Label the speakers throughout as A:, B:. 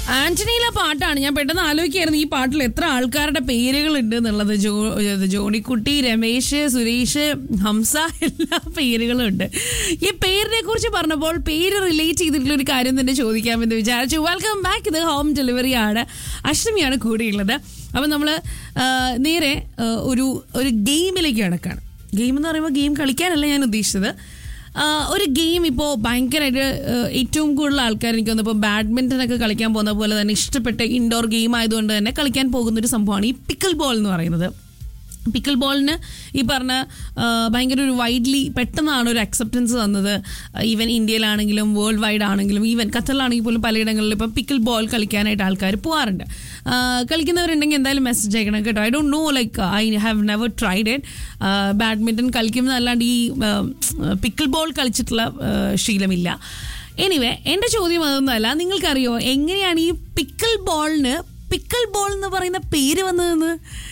A: ആന്റണിയിലെ പാട്ടാണ് ഞാൻ പെട്ടെന്ന് ആലോചിക്കായിരുന്നു ഈ പാട്ടിൽ എത്ര ആൾക്കാരുടെ പേരുകളുണ്ട് എന്നുള്ളത് ജോ ഇത് ജോണിക്കുട്ടി രമേശ് സുരേഷ് ഹംസ എല്ലാ പേരുകളും ഉണ്ട് ഈ പേരിനെ കുറിച്ച് പറഞ്ഞപ്പോൾ പേര് റിലേറ്റ് ചെയ്തിട്ടുള്ള ഒരു കാര്യം തന്നെ ചോദിക്കാമെന്ന് വിചാരിച്ചു വെൽക്കം ബാക്ക് ഇത് ഹോം ഡെലിവറി ആണ് അഷ്ടമിയാണ് കൂടിയുള്ളത് അപ്പം നമ്മൾ നേരെ ആ, ഒരു ഒരു ഗെയിമിലേക്ക് കിടക്കാണ് ഗെയിം എന്ന് പറയുമ്പോൾ ഗെയിം കളിക്കാനല്ല ഞാൻ ഉദ്ദേശിച്ചത് ആ, ഒരു ഗെയിം ഇപ്പോൾ ഭയങ്കരമായിട്ട് ആ, ഏറ്റവും കൂടുതൽ ആൾക്കാർ എനിക്ക് തോന്നുന്നു ഇപ്പോൾ ബാഡ്മിൻ്റൺ ഒക്കെ കളിക്കാൻ പോകുന്ന പോലെ തന്നെ ഇഷ്ടപ്പെട്ട ഇൻഡോർ ഗെയിം ആയതുകൊണ്ട് തന്നെ കളിക്കാൻ പോകുന്ന ഒരു സംഭവമാണ് ഈ പിക്കിൾ ബോൾ എന്ന് പറയുന്നത് പിക്കിൾ ബോളിന് ഈ പറഞ്ഞ ആ, ഭയങ്കര ഒരു വൈഡ്ലി പെട്ടെന്നാണ് ഒരു അക്സെപ്റ്റൻസ് തന്നത് ഈവൻ ഇന്ത്യയിലാണെങ്കിലും വേൾഡ് വൈഡ് ആണെങ്കിലും ഈവൻ ഖത്തറിലാണെങ്കിൽ പോലും പലയിടങ്ങളിലും ഇപ്പം പിക്കിൾ ബോൾ കളിക്കാനായിട്ട് ആൾക്കാർ പോകാറുണ്ട് ആ, കളിക്കുന്നവരുണ്ടെങ്കിൽ എന്തായാലും മെസ്സേജ് അയക്കണം കേട്ടോ I don't know like I have never tried it badminton കളിക്കുന്നതല്ലാണ്ട് ഈ പിക്കിൾ ബോൾ കളിച്ചിട്ടുള്ള ആ, ശീലമില്ല എനിവേ എൻ്റെ ചോദ്യം അതൊന്നുമല്ല നിങ്ങൾക്കറിയോ എങ്ങനെയാണ് ഈ പിക്കിൾ ബോളിന് പിക്കിൾ ബോൾ എന്ന് പറയുന്ന പേര് വന്നതെന്ന്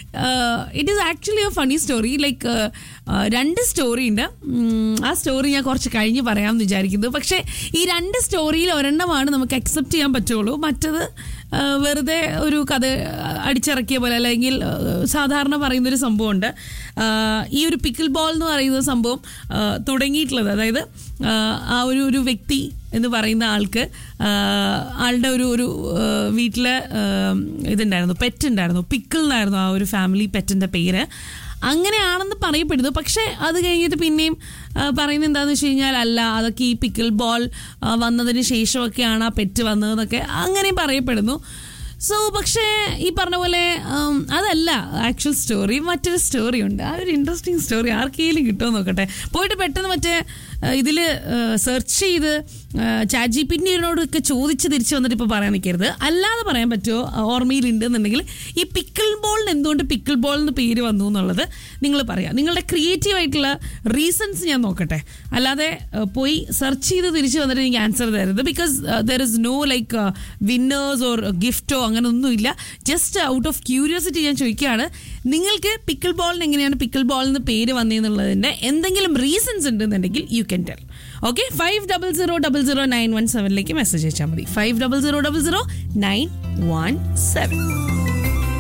A: it is actually a funny story like രണ്ട് സ്റ്റോറി ഉണ്ട് ഉം, ആ സ്റ്റോറി ഞാൻ കുറച്ച് കഴിഞ്ഞ് പറയാമെന്ന് വിചാരിക്കുന്നു പക്ഷേ ഈ രണ്ട് സ്റ്റോറിയിൽ ഒരെണ്ണമാണ് നമുക്ക് അക്സെപ്റ്റ് ചെയ്യാൻ പറ്റുള്ളൂ മറ്റത് ആ, വെറുതെ ഒരു കഥ അടിച്ചിറക്കിയ പോലെ അല്ലെങ്കിൽ ആ, സാധാരണ പറയുന്നൊരു സംഭവമുണ്ട് ആ, ഈ ഒരു പിക്കിൾ ബോൾ എന്ന് പറയുന്ന സംഭവം ആ, തുടങ്ങിയിട്ടുള്ളത് അതായത് ആ, ആ ഒരു ഒരു വ്യക്തി എന്ന് പറയുന്ന ആൾക്ക് ആ, ആളുടെ ഒരു ഒരു ആ, വീട്ടിലെ ആ, ഇതുണ്ടായിരുന്നു പെറ്റ് ഉണ്ടായിരുന്നു പിക്കിൾ എന്നായിരുന്നു ആ ഒരു ഫാമിലി പെറ്റിൻ്റെ പേര് അങ്ങനെയാണെന്ന് പറയപ്പെടുന്നു പക്ഷേ അത് കഴിഞ്ഞിട്ട് പിന്നെയും ആ, പറയുന്നത് എന്താണെന്ന് വെച്ച് കഴിഞ്ഞാൽ അല്ല അതൊക്കെ ഈ പിക്കിൾ ബോൾ ആ, വന്നതിന് ശേഷമൊക്കെയാണ് ആ പെറ്റ് വന്നതെന്നൊക്കെ അങ്ങനെയും പറയപ്പെടുന്നു സോ പക്ഷേ ഈ പറഞ്ഞ പോലെ ഉം, അതല്ല ആക്ച്വൽ സ്റ്റോറി മറ്റൊരു സ്റ്റോറി ഉണ്ട് ആ ഒരു ഇൻട്രസ്റ്റിംഗ് സ്റ്റോറി ആർക്കെങ്കിലും കിട്ടുമോ നോക്കട്ടെ പോയിട്ട് പെട്ടെന്ന് മറ്റേ ഇതിൽ സെർച്ച് ചെയ്ത് ചാറ്റ് ജി പി ടിനോടൊക്കെ ചോദിച്ച് തിരിച്ചു വന്നിട്ട് ഇപ്പോൾ പറയാൻ നിൽക്കരുത് അല്ലാതെ പറയാൻ പറ്റുമോ ഓർമ്മയിലുണ്ട് എന്നുണ്ടെങ്കിൽ ഈ പിക്കിൾ ബോളിന് എന്തുകൊണ്ട് പിക്കിൾ ബോൾ എന്ന് പേര് വന്നു എന്നുള്ളത് നിങ്ങൾ പറയാം നിങ്ങളുടെ ക്രിയേറ്റീവ് ആയിട്ടുള്ള റീസൺസ് ഞാൻ നോക്കട്ടെ അല്ലാതെ ആ, പോയി സെർച്ച് ചെയ്ത് തിരിച്ചു വന്നിട്ട് എനിക്ക് ആൻസർ തരരുത് because there is no like winners or ഗിഫ്റ്റോ അങ്ങനെ ഒന്നുമില്ല ജസ്റ്റ് ഔട്ട് ഓഫ് ക്യൂരിയോസിറ്റി ഞാൻ ചോദിക്കുകയാണ് നിങ്ങൾക്ക് പിക്കിൾ ബോളിന് എങ്ങനെയാണ് പിക്കിൾ ബോൾ എന്ന് പേര് വന്നതെന്നുള്ളതിൻ്റെ എന്തെങ്കിലും റീസൺസ് ഉണ്ടെന്നുണ്ടെങ്കിൽ you can tell okay five double zero double zero nine one സെവനിലേക്ക് മെസ്സേജ് അയച്ചാൽ മതി five double zero double zero nine one seven